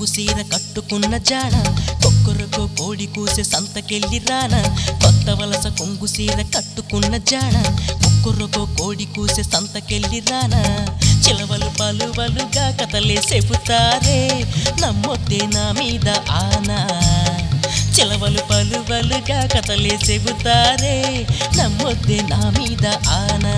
కొంగు సీర కట్టుకున్న జాడ కొక్కరకో కోడి కూసే సంతకెళ్ళి రాన కొత్త వలస కొంగు సీర కట్టుకున్న జాడ కొక్కరకో కోడి కూసే సంతకెళ్ళి రాన చిలవలు పలువలుగా కథలే చెబుతారే నమ్మొద్దే నా మీద ఆనా చిలవలు పలువలుగా కథలే చెబుతారే నమ్మొద్దే నా మీద ఆనా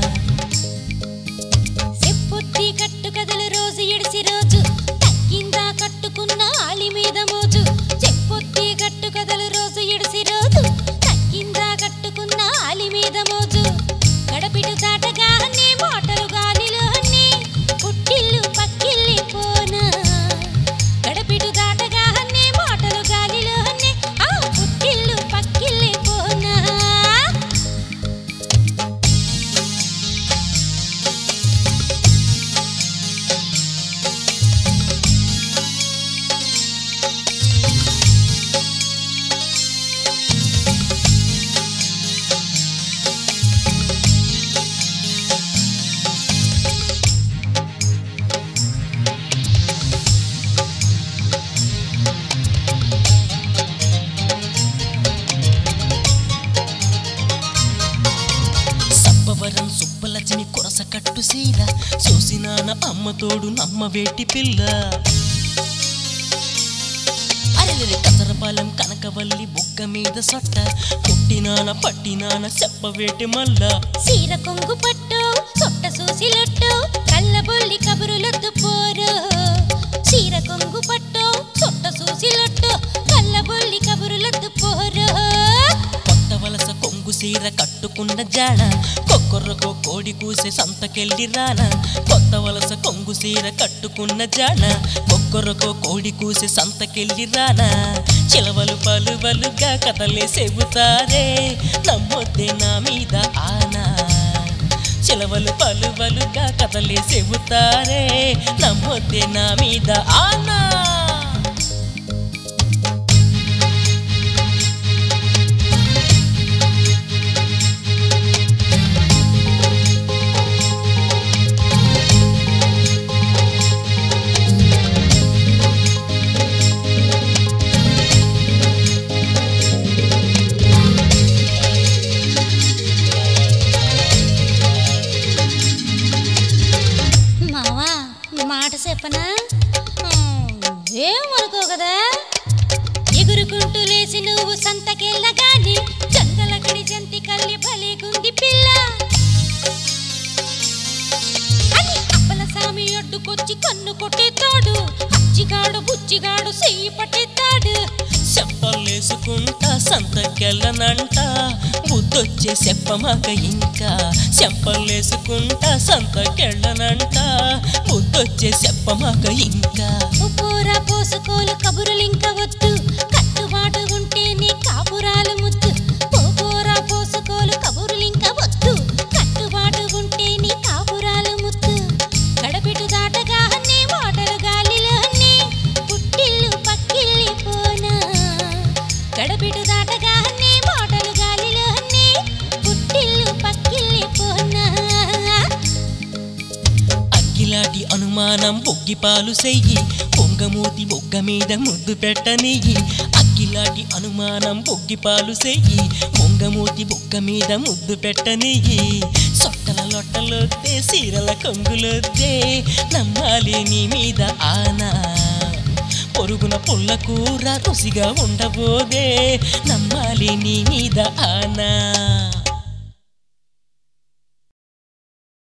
సెప్పొత్తి కట్టు కథలు రోజు ఎడిసి రోజు తగ్గిందా కట్టుకున్న ఆలి మీద మోజు చెప్పొత్తి కట్టు కథలు రోజు ఎడిసి రోజు తగ్గిందా కట్టుకున్న ఆలి మీద మోజు గడపిడు దాటగా అన్నీ మాటలు గాలిలో అన్నీ పుట్టిల్లు పక్కిల్లి పోనా గడపిడు దాటగా అన్నీ మాటలు గాలిలో అన్నీ ఆ పుట్టిల్లు పక్కిల్లి పోనా సబ్బవరం సుబ్బలక్ష్మి కొరస కట్టు సీర చూసినాన అమ్మ తోడు నమ్మ వేటి పిల్ల అరెరె కసరపాలెం కనకవల్లి బుగ్గ మీద సొట్ట పుట్టినాన పట్టినాన చెప్పవేటి మల్లా సీర కొంగు పట్టు సొట్ట సూసిలొట్టు కళ్ళబొల్లి కబురులొద్దు పోరు సీర కొంగు పట్టు సొట్ట సూసిలొట్టు కళ్ళబొల్లి కబురులొద్దు పోరు కొత్త వలస కొంగు సీర కట్టుకున్న జాడ కొక్కర్రకో కోడి కూసే సంతకెళ్ళి రాన కొత్త వలస కొంగు సీర కట్టుకున్న జాడ కొక్కర్రకో కోడి కూసే సంతకెళ్ళి రాన చిలవలు పలువలుగా కథలే చెబుతారే నమ్మొద్దే నా మీద ఆనా చిలవలు పలువలుగా కథలే చెబుతారే నమ్మొద్దే నా మీద ఆనా మావా మాట చెప్పనా ఏమనుకో కదా ఎగురుకుంటూ లేచి నువ్వు సంతకెళ్ళగాని చందలకడి జంతి కల్లి భలేగుంది పిల్ల అని అప్పల సామి అడ్డుకొచ్చి కన్ను కొట్టేతాడు అచ్చిగాడు బుచ్చిగాడు చెయ్యి పట్టేతాడు చెప్పలేసుకుంటా సంతకెళ్ళనంట బుద్ధొచ్చే చెప్పమాక ఇంకా చెప్పలేసుకుంటా సంతకెళ్ళనంట బుద్ధొచ్చే చెప్పమాక ఇంకా ఉప్పుర పోసుకోలు కబురులింక వద్దు కట్టుబాటు ఉంటే నీ కాపురాలు ముద్దు ఉప్పుర పోసుకోలు కబురులింక వద్దు కట్టుబాటు ఉంటే నీ కాపురాలు ముద్దు గడపిటు దాటగా అన్ని మాటలు గాలిలో అన్ని పుట్టిల్లు పక్కిల్లి పోనా గడపిటు దాటగా అన్ని మాటలు గాలిలో అన్ని పుట్టిల్లు పక్కిల్లి పోనా అగ్గిలాంటి అనుమానం బొగ్గిపాలు సెయ్యి పొంగమూతి బొగ్గ మీద ముద్దు పెట్టనియ్యి అగ్గిలాంటి అనుమానం బొగ్గిపాలు సెయ్యి పొంగమూతి బొగ్గ మీద ముద్దు పెట్టనియ్యి సొట్టల లొట్టలొద్దే సీరల కొంగులొద్దే నమ్మాలి నీ మీద ఆనా పొరుగున పుల్ల కూర రుచిగా ఉండబోదే నమ్మాలి నీ మీద ఆనా